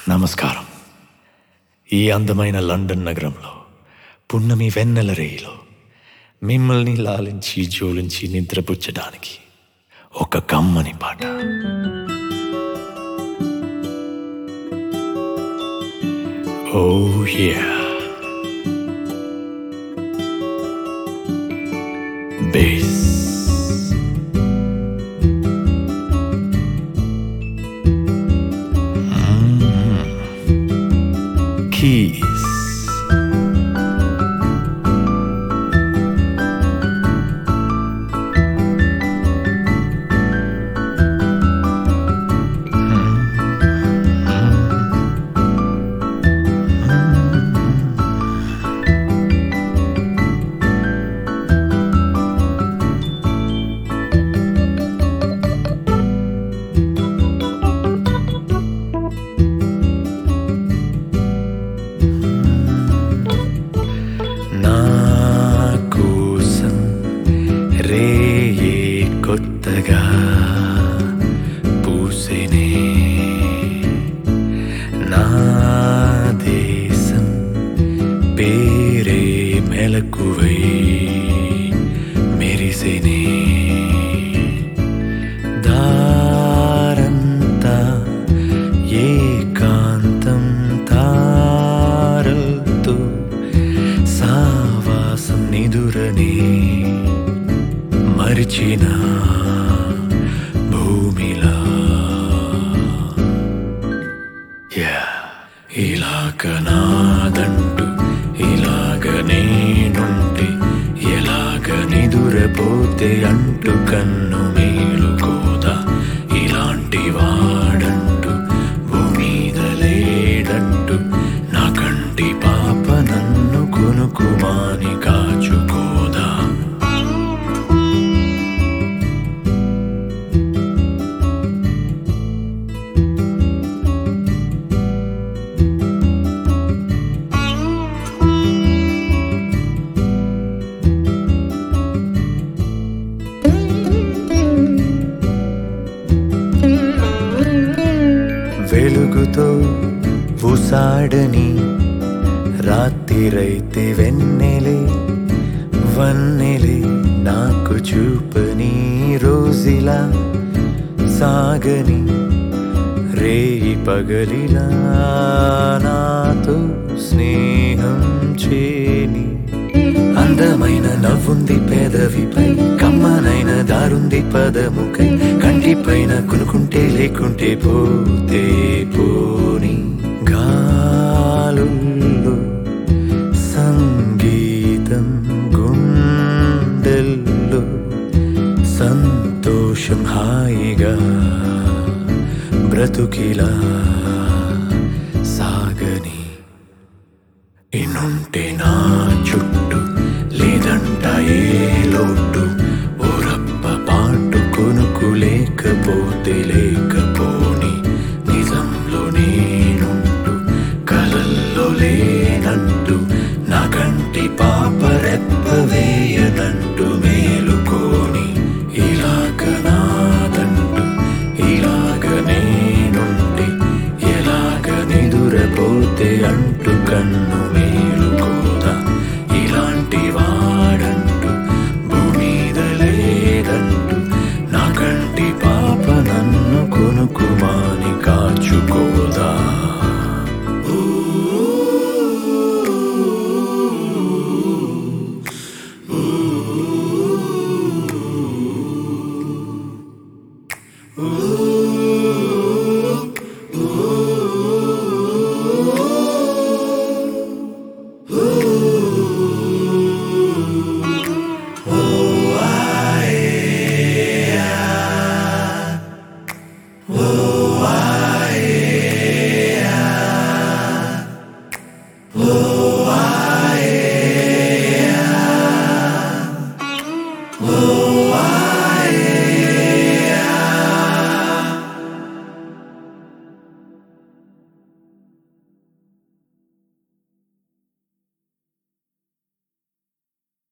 నమస్కారం ఈ అందమైన లండన్ నగరంలో పున్నమి వెన్నెల రేయిలో మిమ్మల్ని లాలించి జోలించి నిద్రపుచ్చడానికి ఒక కమ్మని పాట ఓ యా బేస్ keys. నా కోసం రేయే కొత్తగా పూసెనే నా దేశం పేరే మెలకువై మెరిసెనే దారంతా ఏకాంతం తారల్తో సావాసం నిదురని మరిచిన భూమిలా Yeah. ఇలాగ నాదంటూ ఇలాగ నేనుంటే ఎలాగ నిదురపోతే అంటూ కన్ను మేలుకోదా ఇలాంటి వాడంటూ భూమీద లేడంటూ నా కంటి పాప నన్ను కొనుకుమాని కాచుకోదా వెలుగుతో ఉసాడని రాత్రిరైతే వెన్నెలే వన్నెలే నాకు చూపని రోజులా సాగని రేయి పగలిలా నాతో స్నేహం చేని అందమైన నవ్వుంది పెదవిపై కమ్మనైన దారుంది పదముకై కంటిపైన కొనుకుంటే లేకుంటే పోతే పోని గాలుల్లో సంగీతం గుండెల్లో సంతోషం హాయిగా బ్రతుకిలా సాగని ఇన్నుంటే నా చుట్టూ లేదంట ఏ లోటు ఓరప్ప పాటు కొనుకు లేకపోతే లేకపోని నిజంలో నేనుంటూ కలల్లో లేనంటూ నా కంటి పాప రెప్ప వేయనంటూ మేలుకోని ఇలాగ నాదంటూ ఇలాగ నేనుంటే ఎలాగ నిదురపోతే అంటూ కన్ను మేలుకోదా ఇలాంటి వాడంటూ భూమీద లేదంటూ నా కంటి పాప నన్ను కొనుకుమాని కాచుకోదా Oh, I